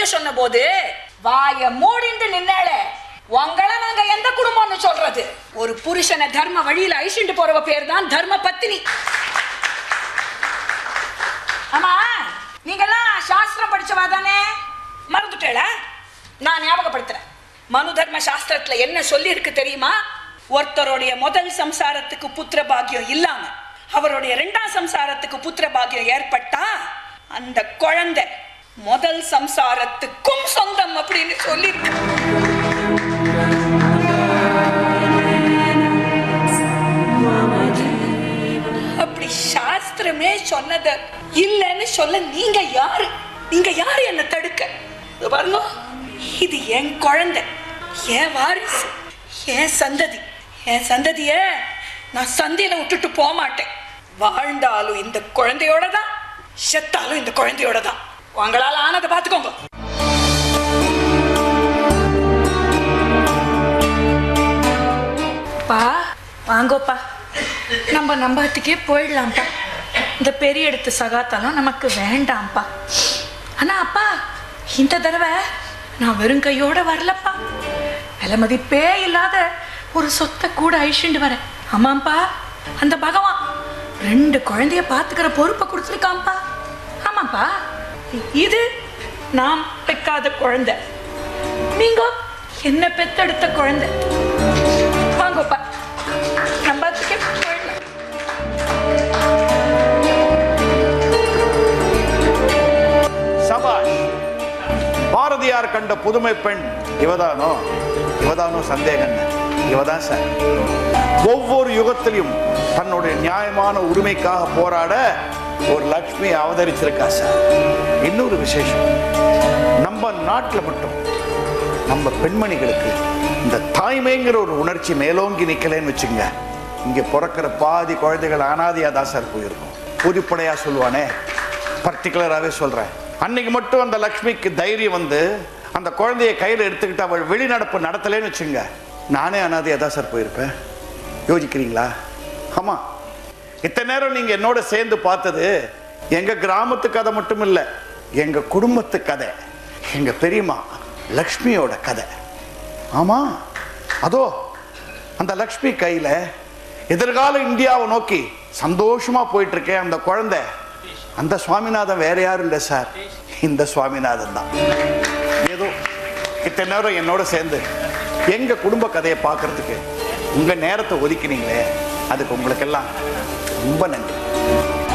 சொன்ன போது வாய மூடிண்டு நின்னாளே உங்களை நாங்க எந்த குடும்பம்னு சொல்றது ஒரு புருஷனை தர்ம வழியில அழிச்சுட்டு போறவ பேர் தான் தர்ம பத்தினி ஆமா நீங்கெல்லாம் சாஸ்திரம் படிச்சவா தானே மறந்துட்டேல நான் ஞாபகப்படுத்துறேன் மனு தர்ம சாஸ்திரத்துல என்ன சொல்லி இருக்கு தெரியுமா ஒருத்தருடைய முதல் சம்சாரத்துக்கு புத்திர பாக்கியம் இல்லாம அவருடைய இரண்டாம் சம்சாரத்துக்கு புத்திர பாக்கியம் ஏற்பட்டா அந்த குழந்தை முதல் சம்சாரத்துக்கும் சொந்தம் அப்படின்னு சொல்லி அப்படி சாஸ்திரமே சொன்னத இல்லைன்னு சொல்ல நீங்க யாரு நீங்க யாரு என்ன தடுக்க இதோ பாருங்க இது என் குழந்தை என் வாரிசு என் சந்ததி என் சந்ததிய நான் சந்தையில விட்டுட்டு போக மாட்டேன் வாழ்ந்தாலும் இந்த குழந்தையோட தான் செத்தாலும் இந்த குழந்தையோட தான் உங்களால ஆனதை பார்த்துக்கோங்க பா வாங்கோப்பா நம்ம நம்பத்துக்கே போயிடலாம்ப்பா இந்த பெரிய எடுத்து சகாத்தாலும் நமக்கு வேண்டாம்ப்பா ஆனா அப்பா இந்த தடவை நான் வெறும் கையோட வரலப்பா விலை மதிப்பே இல்லாத ஒரு சொத்தை கூட அழிச்சுட்டு வரேன் ஆமாம்ப்பா அந்த பகவான் ரெண்டு குழந்தைய பார்த்துக்கிற பொறுப்பை கொடுத்துருக்காம்ப்பா ஆமாப்பா இது நாம் பெக்காத குழந்தை நீங்க என்ன பெத்தெடுத்த குழந்தை வாங்கப்பா நம்பத்துக்கே போயிடலாம் சபாஷ் பாரதியார் கண்ட புதுமை பெண் இவதானோ இவதானோ சந்தேகம் இவதான் சார் ஒவ்வொரு யுகத்திலும் தன்னுடைய நியாயமான உரிமைக்காக போராட ஒரு லக்ஷ்மி அவதரிச்சிருக்கா சார் இன்னொரு விசேஷம் நம்ம நாட்டில் மட்டும் நம்ம பெண்மணிகளுக்கு இந்த தாய்மைங்கிற ஒரு உணர்ச்சி மேலோங்கி நிக்கலைன்னு வச்சுங்க இங்க பிறக்கிற பாதி குழந்தைகள் அனாதையா தான் சார் போயிருக்கும் பொதுப்படையா சொல்லுவானே பர்டிகுலராகவே சொல்றேன் அன்னைக்கு மட்டும் அந்த லக்ஷ்மிக்கு தைரியம் வந்து அந்த குழந்தைய கையில் எடுத்துக்கிட்டு அவள் வெளிநடப்பு நடத்தலைன்னு வச்சுங்க நானே அனாதையா தான் சார் போயிருப்பேன் யோசிக்கிறீங்களா ஆமா இத்தனை நேரம் நீங்க என்னோட சேர்ந்து பார்த்தது எங்க கிராமத்து கதை மட்டும் இல்ல எங்க குடும்பத்து கதை எங்க பெரியம்மா லக்ஷ்மியோட கதை ஆமா அதோ அந்த லக்ஷ்மி கையில எதிர்கால இந்தியாவை நோக்கி சந்தோஷமா போயிட்டு இருக்கேன் அந்த குழந்தை அந்த சுவாமிநாதன் வேற யாரும் இல்லை சார் இந்த சுவாமிநாதன் தான் ஏதோ இத்தனை நேரம் என்னோட சேர்ந்து எங்க குடும்ப கதையை பார்க்கறதுக்கு உங்க நேரத்தை ஒதுக்கினீங்களே அதுக்கு உங்களுக்கெல்லாம் ரொம்ப நன்றி